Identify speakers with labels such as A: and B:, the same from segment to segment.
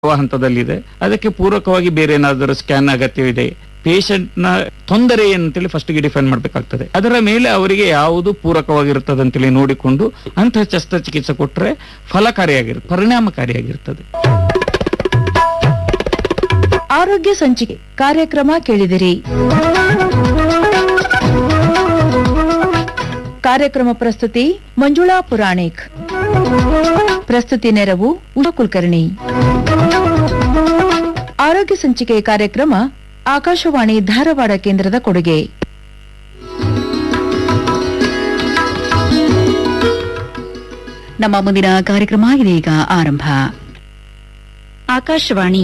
A: ಹಂತದಲ್ಲಿದೆ ಅದಕ್ಕೆ ಪೂರಕವಾಗಿ ಬೇರೆ ಏನಾದರೂ ಸ್ಕ್ಯಾನ್ ಅಗತ್ಯವಿದೆ ಪೇಷಂಟ್ ನ ತೊಂದರೆ ಏನಂತೇಳಿ ಫಸ್ಟ್ ಗೆ ಡಿಫೈನ್ ಮಾಡಬೇಕಾಗ್ತದೆ ಅದರ ಮೇಲೆ ಅವರಿಗೆ ಯಾವುದು ಪೂರಕವಾಗಿರುತ್ತದೆ ಅಂತೇಳಿ ನೋಡಿಕೊಂಡು ಅಂತಹ ಶಸ್ತ್ರಚಿಕಿತ್ಸೆ ಕೊಟ್ಟರೆ ಫಲಕಾರಿಯಾಗಿರುತ್ತೆ ಪರಿಣಾಮಕಾರಿಯಾಗಿರ್ತದೆ
B: ಆರೋಗ್ಯ ಸಂಚಿಕೆ ಕಾರ್ಯಕ್ರಮ ಕೇಳಿದಿರಿ ಕಾರ್ಯಕ್ರಮ ಪ್ರಸ್ತುತಿ ಮಂಜುಳಾ ಪುರಾಣಿಕ್ ಪ್ರಸ್ತುತಿ ನೆರವು ಉಷಾ ಕುಲಕರ್ಣಿ ಆರೋಗ್ಯ ಸಂಚಿಕೆ ಕಾರ್ಯಕ್ರಮ ಆಕಾಶವಾಣಿ ಧಾರವಾಡ ಕೇಂದ್ರದ ಕೊಡುಗೆ
C: ನಮ್ಮ ಮುಂದಿನ ಕಾರ್ಯಕ್ರಮ ಇದೀಗ ಆರಂಭ
D: ಆಕಾಶವಾಣಿ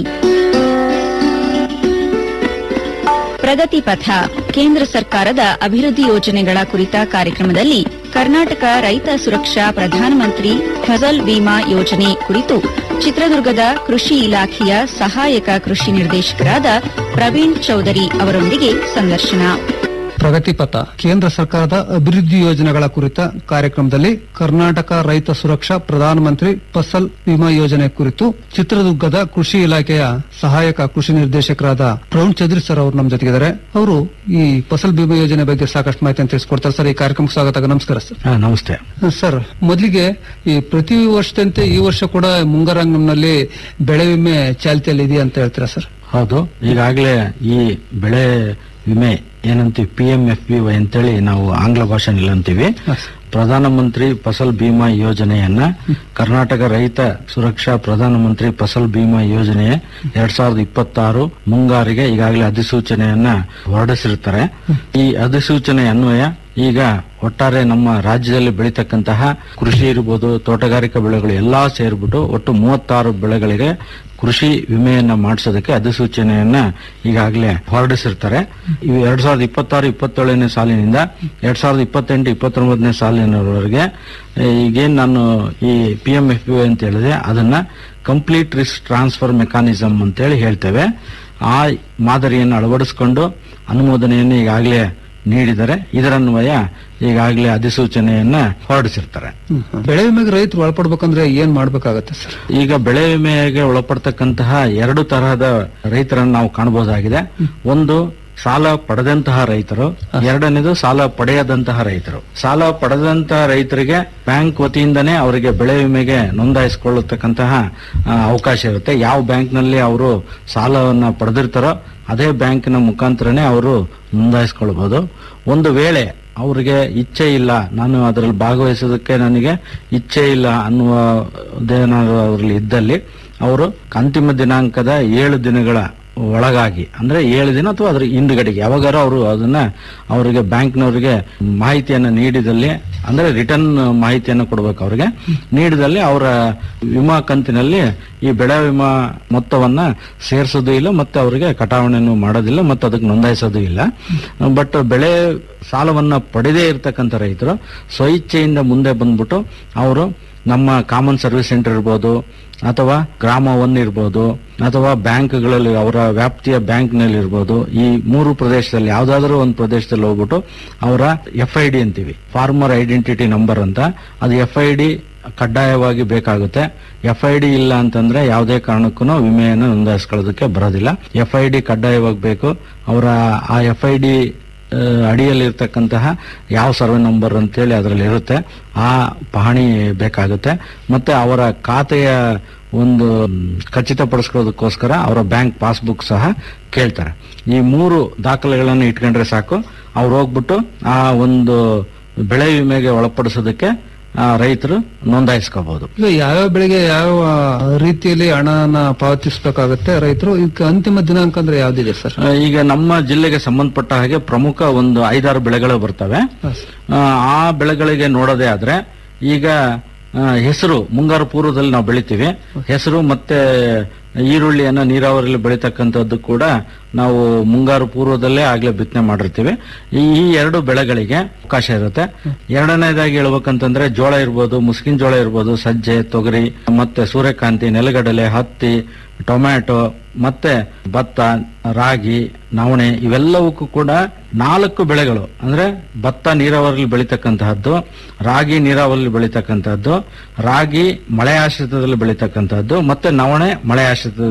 D: ಪ್ರಗತಿ ಪಥ ಕೇಂದ್ರ ಸರ್ಕಾರದ ಅಭಿವೃದ್ಧಿ ಯೋಜನೆಗಳ ಕುರಿತ ಕಾರ್ಯಕ್ರಮದಲ್ಲಿ ಕರ್ನಾಟಕ ರೈತ ಸುರಕ್ಷಾ ಪ್ರಧಾನಮಂತ್ರಿ ಫಸಲ್ ಬಿಮಾ ಯೋಜನೆ ಕುರಿತು ಚಿತ್ರದುರ್ಗದ ಕೃಷಿ ಇಲಾಖೆಯ ಸಹಾಯಕ ಕೃಷಿ ನಿರ್ದೇಶಕರಾದ ಪ್ರವೀಣ್ ಚೌಧರಿ ಅವರೊಂದಿಗೆ ಸಂದರ್ಶನ
E: ಪ್ರಗತಿಪಥ ಕೇಂದ್ರ ಸರ್ಕಾರದ ಅಭಿವೃದ್ಧಿ ಯೋಜನೆಗಳ ಕುರಿತ ಕಾರ್ಯಕ್ರಮದಲ್ಲಿ ಕರ್ನಾಟಕ ರೈತ ಸುರಕ್ಷಾ ಪ್ರಧಾನಮಂತ್ರಿ ಫಸಲ್ ವಿಮಾ ಯೋಜನೆ ಕುರಿತು ಚಿತ್ರದುರ್ಗದ ಕೃಷಿ ಇಲಾಖೆಯ ಸಹಾಯಕ ಕೃಷಿ ನಿರ್ದೇಶಕರಾದ ಪ್ರವೀಣ್ ಚೌಧರಿ ಸರ್ ಅವರು ನಮ್ಮ ಜೊತೆಗಿದ್ದಾರೆ ಅವರು ಈ ಫಸಲ್ ಬಿಮಾ ಯೋಜನೆ ಬಗ್ಗೆ ಸಾಕಷ್ಟು ಮಾಹಿತಿಯನ್ನು ತಿಳಿಸ್ಕೊಡ್ತಾರೆ ಸರ್ ಈ ಕಾರ್ಯಕ್ರಮಕ್ಕೆ ಸ್ವಾಗತ ನಮಸ್ಕಾರ ಸರ್
F: ಹಾ, ನಮಸ್ತೆ
E: ಸರ್ ಮೊದಲಿಗೆ ಈ ಪ್ರತಿ ವರ್ಷದಂತೆ ಈ ವರ್ಷ ಕೂಡ ಮುಂಗಾರಂಗಂನಲ್ಲಿ ಬೆಳೆ ವಿಮೆ ಚಾಲ್ತಿಯಲ್ಲಿ ಇದೆಯಾ ಅಂತ ಹೇಳ್ತೀರಾ ಸರ್
F: ಹೌದು ಈಗಾಗಲೇ ಈ ಬೆಳೆ ವಿಮೆ ಏನಂತೀವಿ P M F B Y ಅಂತೇಳಿ ನಾವು ಆಂಗ್ಲ ಭಾಷೆನಲ್ಲಿ ಅಂತೀವಿ ಪ್ರಧಾನಮಂತ್ರಿ ಫಸಲ್ ಬಿಮಾ ಯೋಜನೆಯನ್ನ ಕರ್ನಾಟಕ ರೈತ ಸುರಕ್ಷಾ ಪ್ರಧಾನಮಂತ್ರಿ ಫಸಲ್ ಬಿಮಾ ಯೋಜನೆ ಎರಡ್ ಸಾವಿರದ ಇಪ್ಪತ್ತಾರು ಮುಂಗಾರಿಗೆ ಈಗಾಗಲೇ ಅಧಿಸೂಚನೆಯನ್ನ ಹೊರಡಿಸಿರ್ತಾರೆ ಈ ಅಧಿಸೂಚನೆ ಅನ್ವಯ ಈಗ ಒಟ್ಟಾರೆ ನಮ್ಮ ರಾಜ್ಯದಲ್ಲಿ ಬೆಳೀತಕ್ಕಂತಹ ಕೃಷಿ ಇರ್ಬೋದು ತೋಟಗಾರಿಕಾ ಬೆಳೆಗಳು ಎಲ್ಲಾ ಸೇರ್ಬಿಟ್ಟು ಒಟ್ಟು ಮೂವತ್ತಾರು ಬೆಳೆಗಳಿಗೆ ಕೃಷಿ ವಿಮೆಯನ್ನ ಮಾಡಿಸೋದಕ್ಕೆ ಅಧಿಸೂಚನೆಯನ್ನ ಈಗಾಗಲೇ ಹೊರಡಿಸಿರ್ತಾರೆ ಇವು ಎರಡ್ ಸಾವಿರದ ಇಪ್ಪತ್ತಾರು ಇಪ್ಪತ್ತೇಳನೇ ಸಾಲಿನಿಂದ ಎರಡ್ ಸಾವಿರದ ಇಪ್ಪತ್ತೆಂಟು ಇಪ್ಪತ್ತೊಂಬತ್ತನೇ ಸಾಲಿನವರೆಗೆ ಈಗೇನ್ ನಾನು ಈ ಪಿ ಎಂ ಎಫ್ ಯು ಅಂತ ಹೇಳಿದೆ ಅದನ್ನ ಕಂಪ್ಲೀಟ್ ರಿಸ್ಕ್ ಟ್ರಾನ್ಸ್ಫರ್ ಮೆಕಾನಿಸಮ್ ಅಂತೇಳಿ ಹೇಳ್ತೇವೆ ಆ ಮಾದರಿಯನ್ನು ಅಳವಡಿಸಿಕೊಂಡು ಅನುಮೋದನೆಯನ್ನು ಈಗಾಗಲೇ ನೀಡಿದರೆ ಇದರನ್ವಯ ಈಗಾಗಲೇ ಅಧಿಸೂಚನೆಯನ್ನ ಹೊರಡಿಸಿರ್ತಾರೆ
E: ಬೆಳೆ ವಿಮೆಗೆ ರೈತರು ಒಳಪಡ್ಬೇಕಂದ್ರೆ ಏನ್ ಮಾಡ್ಬೇಕಾಗತ್ತೆ ಸರ್
F: ಈಗ ಬೆಳೆ ವಿಮೆಗೆ ಒಳಪಡ್ತಕ್ಕಂತಹ ಎರಡು ತರಹದ ರೈತರನ್ನು ನಾವು ಕಾಣಬಹುದಾಗಿದೆ ಒಂದು ಸಾಲ ಪಡೆದಂತಹ ರೈತರು ಎರಡನೇದು ಸಾಲ ಪಡೆಯದಂತಹ ರೈತರು ಸಾಲ ಪಡೆದಂತಹ ರೈತರಿಗೆ ಬ್ಯಾಂಕ್ ವತಿಯಿಂದನೇ ಅವರಿಗೆ ಬೆಳೆ ವಿಮೆಗೆ ನೋಂದಾಯಿಸಿಕೊಳ್ಳತಕ್ಕಂತಹ ಆ, ಅವಕಾಶ ಇರುತ್ತೆ ಯಾವ ಬ್ಯಾಂಕ್ನಲ್ಲಿ ಅವರು ಸಾಲವನ್ನ ಪಡೆದಿರ್ತಾರೋ ಅದೇ ಬ್ಯಾಂಕಿನ ಮುಖಾಂತರನೇ ಅವರು ನೋಂದಾಯಿಸಿಕೊಳ್ಬಹುದು ಒಂದು ವೇಳೆ ಅವರಿಗೆ ಇಚ್ಛೆ ಇಲ್ಲ ನಾನು ಅದರಲ್ಲಿ ಭಾಗವಹಿಸೋದಕ್ಕೆ ನನಗೆ ಇಚ್ಛೆ ಇಲ್ಲ ಅನ್ನುವುದೇನಾದ್ರು ಅವರಲ್ಲಿ ಇದ್ದಲ್ಲಿ ಅವರು ಅಂತಿಮ ದಿನಾಂಕದ ಏಳು ದಿನಗಳ ಒಳಗಾಗಿ ಅಂದ್ರೆ ಏಳು ದಿನ ಅಥವಾ ಅದ್ರ ಹಿಂದುಗಡೆಗೆ ಯಾವಾಗಾರ ಅವರು ಅದನ್ನ ಅವರಿಗೆ ಬ್ಯಾಂಕ್ನವರಿಗೆ ಮಾಹಿತಿಯನ್ನು ನೀಡಿದಲ್ಲಿ ಅಂದ್ರೆ ರಿಟರ್ನ್ ಮಾಹಿತಿಯನ್ನು ಕೊಡಬೇಕು ಅವರಿಗೆ ನೀಡಿದಲ್ಲಿ ಅವರ ವಿಮಾ ಕಂತಿನಲ್ಲಿ ಈ ಬೆಳೆ ವಿಮಾ ಮೊತ್ತವನ್ನ ಸೇರಿಸೋದು ಇಲ್ಲ ಮತ್ತೆ ಅವರಿಗೆ ಕಟಾವಣೆಯನ್ನು ಮಾಡೋದಿಲ್ಲ ಮತ್ತೆ ಅದಕ್ಕೆ ನೋಂದಾಯಿಸೋದು ಇಲ್ಲ ಬಟ್ ಬೆಳೆ ಸಾಲವನ್ನ ಪಡೆದೇ ಇರತಕ್ಕಂಥ ರೈತರು ಸ್ವಇಚ್ಛೆಯಿಂದ ಮುಂದೆ ಬಂದ್ಬಿಟ್ಟು ಅವರು ನಮ್ಮ ಕಾಮನ್ ಸರ್ವಿಸ್ ಸೆಂಟರ್ ಇರ್ಬೋದು ಅಥವಾ ಗ್ರಾಮ ಒನ್ ಇರ್ಬೋದು ಅಥವಾ ಬ್ಯಾಂಕ್ಗಳಲ್ಲಿ ಅವರ ವ್ಯಾಪ್ತಿಯ ಬ್ಯಾಂಕ್ನಲ್ಲಿ ಇರ್ಬೋದು ಈ ಮೂರು ಪ್ರದೇಶದಲ್ಲಿ ಯಾವ್ದಾದ್ರು ಒಂದು ಪ್ರದೇಶದಲ್ಲಿ ಹೋಗ್ಬಿಟ್ಟು ಅವರ ಎಫ್ ಐ ಡಿ ಅಂತೀವಿ ಫಾರ್ಮರ್ ಐಡೆಂಟಿಟಿ ನಂಬರ್ ಅಂತ ಅದು ಎಫ್ ಐ ಡಿ ಕಡ್ಡಾಯವಾಗಿ ಬೇಕಾಗುತ್ತೆ ಎಫ್ ಐ ಡಿ ಇಲ್ಲ ಅಂತಂದ್ರೆ ಯಾವುದೇ ಕಾರಣಕ್ಕೂ ವಿಮೆಯನ್ನು ನೋಂದಾಯಿಸ್ಕೊಳ್ಳೋದಕ್ಕೆ ಬರೋದಿಲ್ಲ ಎಫ್ ಐ ಡಿ ಕಡ್ಡಾಯವಾಗಿ ಬೇಕು ಅವರ ಆ ಎಫ್ ಐ ಡಿ ಅಡಿಯಲ್ಲಿರ್ತಕ್ಕಂತಹ ಯಾವ ಸರ್ವೆ ನಂಬರ್ ಅಂತೇಳಿ ಅದರಲ್ಲಿ ಇರುತ್ತೆ ಆ ಪಹಣಿ ಬೇಕಾಗುತ್ತೆ ಮತ್ತೆ ಅವರ ಖಾತೆಯ ಒಂದು ಖಚಿತಪಡಿಸ್ಕೊಳ್ಳೋದಕ್ಕೋಸ್ಕರ ಅವರ ಬ್ಯಾಂಕ್ ಪಾಸ್ಬುಕ್ ಸಹ ಕೇಳ್ತಾರೆ ಈ ಮೂರು ದಾಖಲೆಗಳನ್ನು ಇಟ್ಕೊಂಡ್ರೆ ಸಾಕು ಅವ್ರು ಹೋಗ್ಬಿಟ್ಟು ಆ ಒಂದು ಬೆಳೆ ವಿಮೆಗೆ ಒಳಪಡಿಸೋದಕ್ಕೆ ಆ, ರೈತರು ನೋಂದಾಯಿಸ್ಕೋಬಹುದು
E: ಈಗ ಯಾವ್ಯಾವ ಬೆಳೆಗೆ ಯಾವ ರೀತಿಯಲ್ಲಿ ಹಣನ ಪಾವತಿಸಬೇಕಾಗತ್ತೆ ರೈತರು ಈಗ ಅಂತಿಮ ದಿನಾಂಕ ಅಂದ್ರೆ ಯಾವ್ದಿದೆ ಸರ್
F: ಆ, ಈಗ ನಮ್ಮ ಜಿಲ್ಲೆಗೆ ಸಂಬಂಧಪಟ್ಟ ಹಾಗೆ ಪ್ರಮುಖ ಒಂದು ಐದಾರು ಬೆಳೆಗಳು ಬರ್ತವೆ ಆ, ಆ ಬೆಳೆಗಳಿಗೆ ನೋಡೋದೇ ಆದ್ರೆ ಈಗ ಆ, ಹೆಸರು ಮುಂಗಾರು ಪೂರ್ವದಲ್ಲಿ ನಾವು ಬೆಳಿತೀವಿ ಹೆಸರು ಮತ್ತೆ ಈರುಳ್ಳಿಯನ್ನ ನೀರಾವರಿಯಲ್ಲಿ ಬೆಳೀತಕ್ಕಂಥದ್ದು ಕೂಡ ನಾವು ಮುಂಗಾರು ಪೂರ್ವದಲ್ಲೇ ಆಗ್ಲೇ ಬಿತ್ತನೆ ಮಾಡಿರ್ತೀವಿ ಈ ಈ ಎರಡು ಬೆಳೆಗಳಿಗೆ ಅವಕಾಶ ಇರುತ್ತೆ ಎರಡನೇದಾಗಿ ಹೇಳ್ಬೇಕಂತಂದ್ರೆ ಜೋಳ ಇರ್ಬೋದು ಮುಸ್ಕಿನ್ ಜೋಳ ಇರ್ಬೋದು ಸಜ್ಜೆ ತೊಗರಿ ಮತ್ತೆ ಸೂರ್ಯಕಾಂತಿ ನೆಲಗಡಲೆ ಹತ್ತಿ ಟೊಮ್ಯಾಟೊ ಮತ್ತೆ ಭತ್ತ ರಾಗಿ ನವಣೆ ಇವೆಲ್ಲವಕ್ಕೂ ಕೂಡ ನಾಲ್ಕು ಬೆಳೆಗಳು ಅಂದ್ರೆ ಭತ್ತ ನೀರಾವರಿಯಲ್ಲಿ ಬೆಳೀತಕ್ಕಂತಹದ್ದು ರಾಗಿ ನೀರಾವರಿಯಲ್ಲಿ ಬೆಳೀತಕ್ಕಂತಹದ್ದು ರಾಗಿ ಮಳೆ ಆಶ್ರಿತದಲ್ಲಿ ಬೆಳೀತಕ್ಕಂತಹದ್ದು ಮತ್ತೆ ನವಣೆ ಮಳೆ ಆಶ್ರಿತ